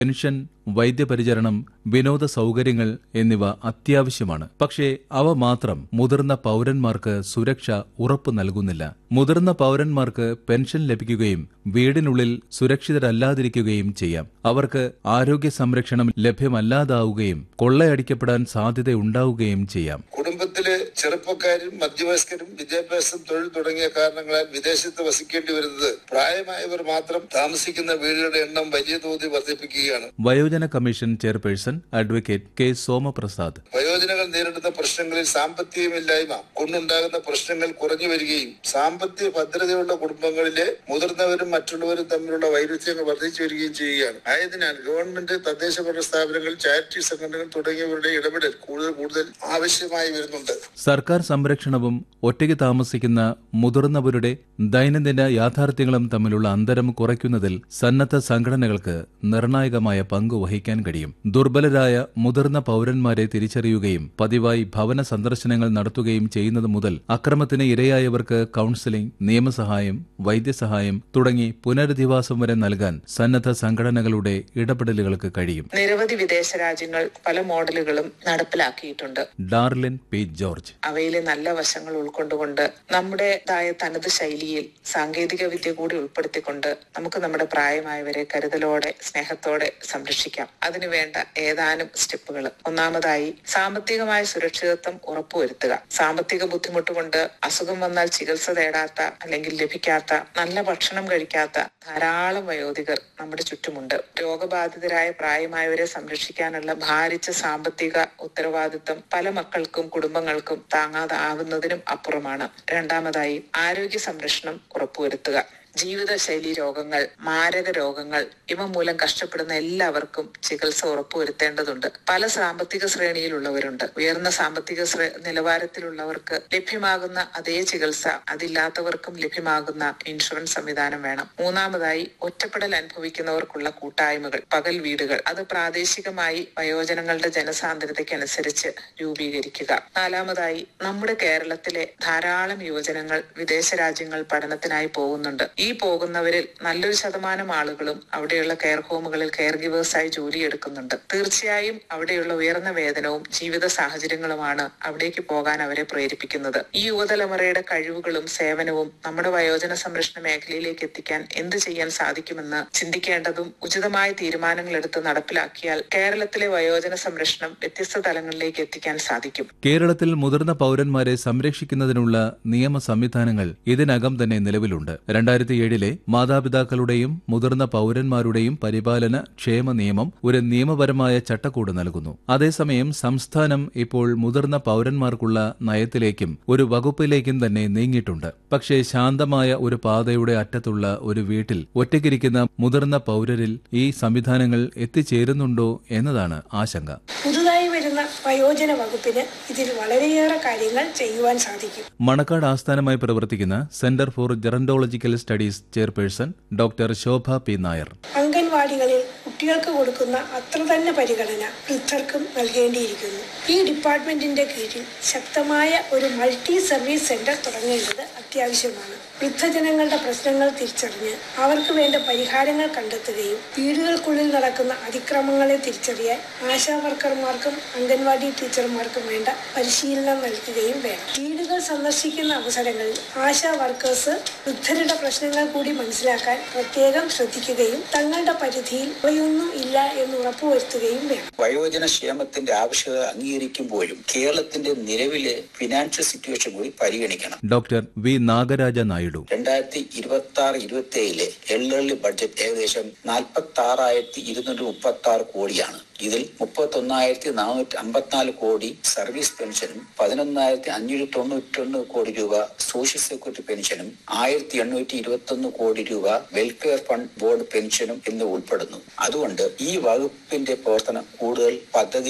pension വൈദ്യപരിചരണം വിനോദ സൗകര്യങ്ങൾ എന്നിവ അത്യാവശ്യമാണ് പക്ഷേ അവ മാത്രം മുതിർന്ന പൗരന്മാർക്ക് സുരക്ഷ ഉറപ്പു നൽകുന്നില്ല മുതിർന്ന പൗരന്മാർക്ക് പെൻഷൻ ലഭിക്കുകയും വീടിനുള്ളിൽ സുരക്ഷിതരല്ലാതിരിക്കുകയും ചെയ്യാം അവർക്ക് ആരോഗ്യ സംരക്ഷണം ലഭ്യമല്ലാതാവുകയും കൊള്ളയടിക്കപ്പെടാൻ സാധ്യതയുണ്ടാവുകയും ചെയ്യാം കുടുംബത്തിലെ ചെറുപ്പക്കാരും മധ്യവയസ്കരും വിദ്യാഭ്യാസം തൊഴിൽ തുടങ്ങിയ കാരണങ്ങളാൽ വിദേശത്ത് വസിക്കേണ്ടി വരുന്നത് പ്രായമായവർ മാത്രം താമസിക്കുന്ന വീടുകളുടെ എണ്ണം വലിയ തോതിൽ വർദ്ധിപ്പിക്കുകയാണ് വയോജന commission chairperson advocate K Somaprasad വയോജനങ്ങൾ നേരിടുന്ന പ്രശ്നങ്ങളിൽ സാമ്പത്തികമില്ലായ്മ കൊണ്ടുണ്ടാകുന്ന പ്രശ്നങ്ങൾ കുറഞ്ഞു വരികയും സാമ്പത്തിക ഭദ്രതയുള്ള കുടുംബങ്ങളിലെ മുതിർന്നവരും മറ്റുള്ളവരും തമ്മിലുള്ള വൈരുദ്ധ്യങ്ങൾ വർദ്ധിച്ചു വരികയും ചെയ്യുകയാണ് ആയതിനാൽ ഗവൺമെന്റ് തദ്ദേശഭരണ സ്ഥാപനങ്ങൾ ചാരിറ്റി സംഘടനകൾ തുടങ്ങിയവരുടെ ഇടപെടൽ കൂടുതൽ കൂടുതൽ ആവശ്യമായി വരുന്നുണ്ട് സർക്കാർ സംരക്ഷണവും ഒറ്റയ്ക്ക് താമസിക്കുന്ന മുതിർന്നവരുടെ ദൈനംദിന യാഥാർത്ഥ്യങ്ങളും തമ്മിലുള്ള അന്തരം കുറയ്ക്കുന്നതിൽ സന്നദ്ധ സംഘടനകൾക്ക് നിർണായകമായ പങ്ക് വഹിക്കാൻ കഴിയും ദുർബലരായ മുതിർന്ന പൗരന്മാരെ തിരിച്ചറിയുകയും പതിവായി ഭവന സന്ദർശനങ്ങൾ നടത്തുകയും ചെയ്യുന്നത് മുതൽ അക്രമത്തിന് ഇരയായവർക്ക് കൌൺസിലിംഗ് നിയമസഹായം വൈദ്യസഹായം തുടങ്ങി പുനരധിവാസം വരെ നൽകാൻ സന്നദ്ധ സംഘടനകളുടെ ഇടപെടലുകൾക്ക് കഴിയും നിരവധി വിദേശ രാജ്യങ്ങൾ പല മോഡലുകളും നടപ്പിലാക്കിയിട്ടുണ്ട് ഡാർലിൻ പി ജോർജ് അവയിലെ നല്ല വശങ്ങൾ ഉൾക്കൊണ്ടുകൊണ്ട് നമ്മുടേതായ തനത് ശൈലിയിൽ സാങ്കേതിക വിദ്യ കൂടി ഉൾപ്പെടുത്തിക്കൊണ്ട് നമുക്ക് നമ്മുടെ പ്രായമായവരെ കരുതലോടെ സ്നേഹത്തോടെ സംരക്ഷിക്കാം അതിനു വേണ്ട ഏതാനും സ്റ്റെപ്പുകൾ ഒന്നാമതായി സാമ്പത്തികമായ സുരക്ഷിതത്വം ഉറപ്പുവരുത്തുക സാമ്പത്തിക ബുദ്ധിമുട്ട് കൊണ്ട് അസുഖം വന്നാൽ ചികിത്സ തേടാത്ത അല്ലെങ്കിൽ ലഭിക്കാത്ത നല്ല ഭക്ഷണം കഴിക്കാത്ത ധാരാളം വയോധികർ നമ്മുടെ ചുറ്റുമുണ്ട് രോഗബാധിതരായ പ്രായമായവരെ സംരക്ഷിക്കാനുള്ള ഭാരിച്ച സാമ്പത്തിക ഉത്തരവാദിത്വം പല മക്കൾക്കും കുടുംബങ്ങൾക്കും താങ്ങാതെ ആവുന്നതിനും അപ്പുറമാണ് രണ്ടാമതായി ആരോഗ്യ സംരക്ഷണം ഉറപ്പുവരുത്തുക ജീവിതശൈലി രോഗങ്ങൾ മാരക രോഗങ്ങൾ ഇവ മൂലം കഷ്ടപ്പെടുന്ന എല്ലാവർക്കും ചികിത്സ ഉറപ്പുവരുത്തേണ്ടതുണ്ട് പല സാമ്പത്തിക ശ്രേണിയിലുള്ളവരുണ്ട് ഉയർന്ന സാമ്പത്തിക ശ്രേ നിലവാരത്തിലുള്ളവർക്ക് ലഭ്യമാകുന്ന അതേ ചികിത്സ അതില്ലാത്തവർക്കും ലഭ്യമാകുന്ന ഇൻഷുറൻസ് സംവിധാനം വേണം മൂന്നാമതായി ഒറ്റപ്പെടൽ അനുഭവിക്കുന്നവർക്കുള്ള കൂട്ടായ്മകൾ പകൽ വീടുകൾ അത് പ്രാദേശികമായി വയോജനങ്ങളുടെ ജനസാന്ദ്രതയ്ക്കനുസരിച്ച് രൂപീകരിക്കുക നാലാമതായി നമ്മുടെ കേരളത്തിലെ ധാരാളം യുവജനങ്ങൾ വിദേശ രാജ്യങ്ങൾ പഠനത്തിനായി പോകുന്നുണ്ട് ഈ പോകുന്നവരിൽ നല്ലൊരു ശതമാനം ആളുകളും അവിടെയുള്ള കെയർ ഹോമുകളിൽ കെയർ ഗിവേഴ്സായി ജോലിയെടുക്കുന്നുണ്ട് തീർച്ചയായും അവിടെയുള്ള ഉയർന്ന വേതനവും ജീവിത സാഹചര്യങ്ങളുമാണ് അവിടേക്ക് പോകാൻ അവരെ പ്രേരിപ്പിക്കുന്നത് ഈ യുവതലമുറയുടെ കഴിവുകളും സേവനവും നമ്മുടെ വയോജന സംരക്ഷണ മേഖലയിലേക്ക് എത്തിക്കാൻ എന്ത് ചെയ്യാൻ സാധിക്കുമെന്ന് ചിന്തിക്കേണ്ടതും ഉചിതമായ തീരുമാനങ്ങൾ എടുത്ത് നടപ്പിലാക്കിയാൽ കേരളത്തിലെ വയോജന സംരക്ഷണം വ്യത്യസ്ത തലങ്ങളിലേക്ക് എത്തിക്കാൻ സാധിക്കും കേരളത്തിൽ മുതിർന്ന പൗരന്മാരെ സംരക്ഷിക്കുന്നതിനുള്ള നിയമ സംവിധാനങ്ങൾ ഇതിനകം തന്നെ നിലവിലുണ്ട് രണ്ടായിരത്തി ഏഴിലെ മാതാപിതാക്കളുടെയും മുതിർന്ന പൗരന്മാരുടെയും പരിപാലന ക്ഷേമ നിയമം ഒരു നിയമപരമായ ചട്ടക്കൂട് നൽകുന്നു അതേസമയം സംസ്ഥാനം ഇപ്പോൾ മുതിർന്ന പൗരന്മാർക്കുള്ള നയത്തിലേക്കും ഒരു വകുപ്പിലേക്കും തന്നെ നീങ്ങിയിട്ടുണ്ട് പക്ഷേ ശാന്തമായ ഒരു പാതയുടെ അറ്റത്തുള്ള ഒരു വീട്ടിൽ ഒറ്റയ്ക്കിരിക്കുന്ന മുതിർന്ന പൗരരിൽ ഈ സംവിധാനങ്ങൾ എത്തിച്ചേരുന്നുണ്ടോ എന്നതാണ് ആശങ്ക പുതുതായി വരുന്ന വയോജന വകുപ്പിന് ഇതിൽ വളരെയേറെ കാര്യങ്ങൾ ചെയ്യുവാൻ സാധിക്കും മണക്കാട് ആസ്ഥാനമായി പ്രവർത്തിക്കുന്ന centre for gerontological studies chairperson doctor Shobha P Nair അംഗൻവാടികളിൽ കുട്ടികൾക്ക് കൊടുക്കുന്ന അത്ര തന്നെ പരിഗണന വൃദ്ധർക്കും നൽകേണ്ടിയിരിക്കുന്നു ഈ ഡിപ്പാർട്ട്മെന്റിന്റെ കീഴിൽ ശക്തമായ ഒരു മൾട്ടി സർവീസ് സെന്റർ തുടങ്ങേണ്ടത് അത്യാവശ്യമാണ് വൃദ്ധജനങ്ങളുടെ പ്രശ്നങ്ങൾ തിരിച്ചറിഞ്ഞ് അവർക്ക് വേണ്ട പരിഹാരങ്ങൾ കണ്ടെത്തുകയും വീടുകൾക്കുള്ളിൽ നടക്കുന്ന അതിക്രമങ്ങളെ തിരിച്ചറിയാൻ ആശാ വർക്കർമാർക്കും അംഗൻവാടി ടീച്ചർമാർക്കും വേണ്ട പരിശീലനം നൽകുകയും വേണം വീടുകൾ സന്ദർശിക്കുന്ന അവസരങ്ങളിൽ ആശാ വർക്കേഴ്സ് വൃദ്ധരുടെ പ്രശ്നങ്ങൾ കൂടി മനസ്സിലാക്കാൻ പ്രത്യേകം ശ്രദ്ധിക്കുകയും തങ്ങളുടെ പരിധിയിൽ അവയൊന്നും ഇല്ല എന്ന് ഉറപ്പുവരുത്തുകയും വേണം വയോജന ക്ഷേമത്തിന്റെ ആവശ്യകത അംഗീകരിക്കുമ്പോഴും കേരളത്തിന്റെ നിലവിലെ ഫിനാൻഷ്യൽ സിറ്റുവേഷൻ കൂടി പരിഗണിക്കണം ഡോക്ടർ വി നാഗരാജ നായിഡു രണ്ടായിരത്തി ഇരുപത്തി ആറ് ഇരുപത്തി ഏഴിലെ എൽഡർലി ബഡ്ജറ്റ് ഏകദേശം നാൽപ്പത്തി ആറായിരത്തി ഇരുന്നൂറ്റി മുപ്പത്തി ആറ് കോടിയാണ് ഇതിൽ മുപ്പത്തി ഒന്നായിരത്തി നാനൂറ്റി അമ്പത്തിനാല് കോടി സർവീസ് പെൻഷനും പതിനൊന്നായിരത്തി അഞ്ഞൂറ്റി തൊണ്ണൂറ്റൊന്ന് കോടി രൂപ സോഷ്യൽ സെക്യൂരിറ്റി പെൻഷനും ആയിരത്തി എണ്ണൂറ്റി ഇരുപത്തി ഒന്ന് കോടി രൂപ വെൽഫെയർ ഫണ്ട് ബോർഡ് പെൻഷനും എന്നിവ ഉൾപ്പെടുന്നു അതുകൊണ്ട് ഈ വകുപ്പിന്റെ പ്രവർത്തനം കൂടുതൽ പദ്ധതികളും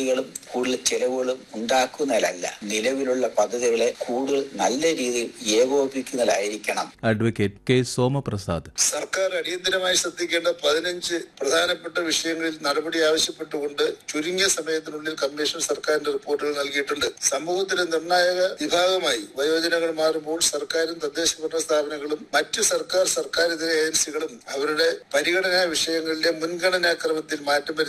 കൂടുതൽ ചെലവുകളും ഉണ്ടാക്കുന്നതിലല്ല നിലവിലുള്ള പദ്ധതികളെ കൂടുതൽ നല്ല രീതിയിൽ ഏകോപിപ്പിക്കുന്നതിലായിരിക്കണം അഡ്വക്കേറ്റ് കെ സോമപ്രസാദ് സർക്കാർ അടിയന്തരമായി ശ്രദ്ധിക്കേണ്ട പതിനഞ്ച് പ്രധാനപ്പെട്ട വിഷയങ്ങളിൽ നടപടി ആവശ്യപ്പെട്ടുകൊണ്ട് ചുരുങ്ങിയ സമയത്തിനുള്ളിൽ കമ്മീഷൻ സർക്കാരിന്റെ റിപ്പോർട്ടുകൾ നൽകിയിട്ടുണ്ട് സമൂഹത്തിലെ നിർണായക വിഭാഗമായി വയോജനങ്ങൾ മാറുമ്പോൾ സർക്കാരും തദ്ദേശ ഭരണ സ്ഥാപനങ്ങളും മറ്റ് സർക്കാർ സർക്കാരിതര ഏജൻസികളും അവരുടെ പരിഗണനാ വിഷയങ്ങളിലെ മുൻഗണനാ ക്രമത്തിൽ മാറ്റം വരുത്തി